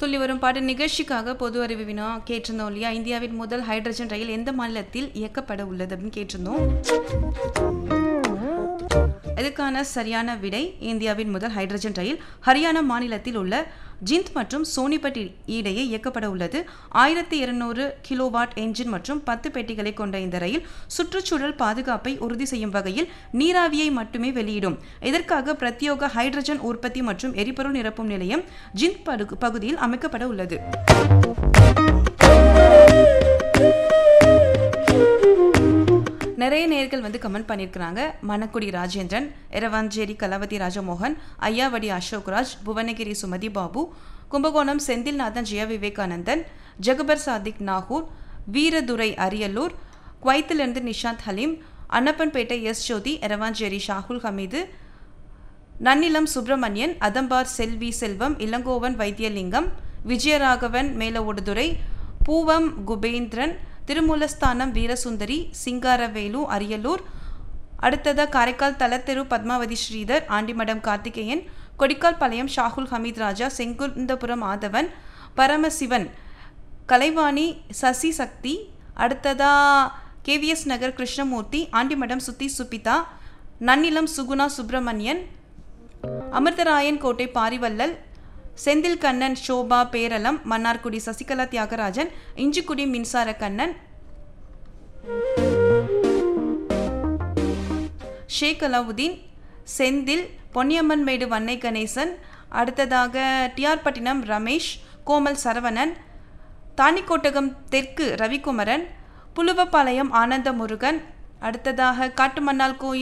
துள்ளி வரும் பாட்டு நிகழ்ச்சிக்காக பொது அறிவு வினா கேட்டிருந்தோம் இல்லையா இந்தியாவின் முதல் ஹைட்ரஜன் ரயில் எந்த மாநிலத்தில் இயக்கப்பட உள்ளது அப்படின்னு கேட்டிருந்தோம் இதுக்கான சரியான விடை இந்தியாவின் முதல் ஹைட்ரஜன் ரயில் ஹரியானா மாநிலத்தில் உள்ள ஜிந்த் மற்றும் சோனிபட் இ- இடையே இயக்கப்பட உள்ளது ஆயிரத்தி இருநூறு கிலோவாட் என்ஜின் மற்றும் பத்து பெட்டிகளை கொண்ட இந்த ரயில் சுற்றுச்சூழல் பாதுகாப்பை உறுதி செய்யும் வகையில் நீராவியை மட்டுமே வெளியிடும் இதற்காக பிரத்யோக ஹைட்ரஜன் உற்பத்தி மற்றும் எரிபொருள் நிரப்பும் நிலையம் ஜிந்த் படு- பகுதியில் அமைக்கப்பட உள்ளது நிறைய நேர்கள் வந்து கமெண்ட் பண்ணியிருக்கிறாங்க மணக்குடி ராஜேந்திரன் எரவாஞ்சேரி கலாவதி ராஜமோகன் ஐயாவடி அசோக்ராஜ் புவனகிரி சுமதி பாபு கும்பகோணம் செந்தில்நாதன் ஜெய விவேகானந்தன் ஜெகபர் சாதிக் நாகூர் வீரதுரை அரியலூர் குவைத்திலிருந்து நிஷாந்த் ஹலீம் அன்னப்பன்பேட்டை எஸ் ஜோதி எரவாஞ்சேரி ஷாகுல் ஹமீது நன்னிலம் சுப்பிரமணியன் அதம்பார் செல்வி செல்வம் இளங்கோவன் வைத்தியலிங்கம் விஜயராகவன் மேலவோடுதுறை பூவம் குபேந்திரன் திருமூலஸ்தானம் வீரசுந்தரி சிங்காரவேலு அரியலூர் அடுத்ததாக காரைக்கால் தலத்தெரு பத்மாவதி ஸ்ரீதர் ஆண்டிமடம் கார்த்திகேயன் கொடிக்கால் பாளையம் ஷாகுல் ஹமீத் ராஜா செங்குந்தபுரம் ஆதவன் பரமசிவன் கலைவாணி சசி சக்தி அடுத்ததா கேவிஎஸ் நகர் கிருஷ்ணமூர்த்தி ஆண்டிமடம் சுத்தி சுப்பிதா நன்னிலம் சுகுணா சுப்பிரமணியன் அமிர்தராயன் கோட்டை பாரிவள்ளல் செந்தில் கண்ணன் ஷோபா பேரளம் மன்னார்குடி சசிகலா தியாகராஜன் இஞ்சிக்குடி மின்சார கண்ணன் ஷேக் அலாவுதீன் செந்தில் பொன்னியம்மன் மேடு வன்னை கணேசன் அடுத்ததாக டிஆர் பட்டினம் ரமேஷ் கோமல் சரவணன் தானிக்கோட்டகம் தெற்கு ரவிக்குமரன் புலுவப்பாளையம் ஆனந்த முருகன் அடுத்ததாக காட்டுமன்னார் கோயில்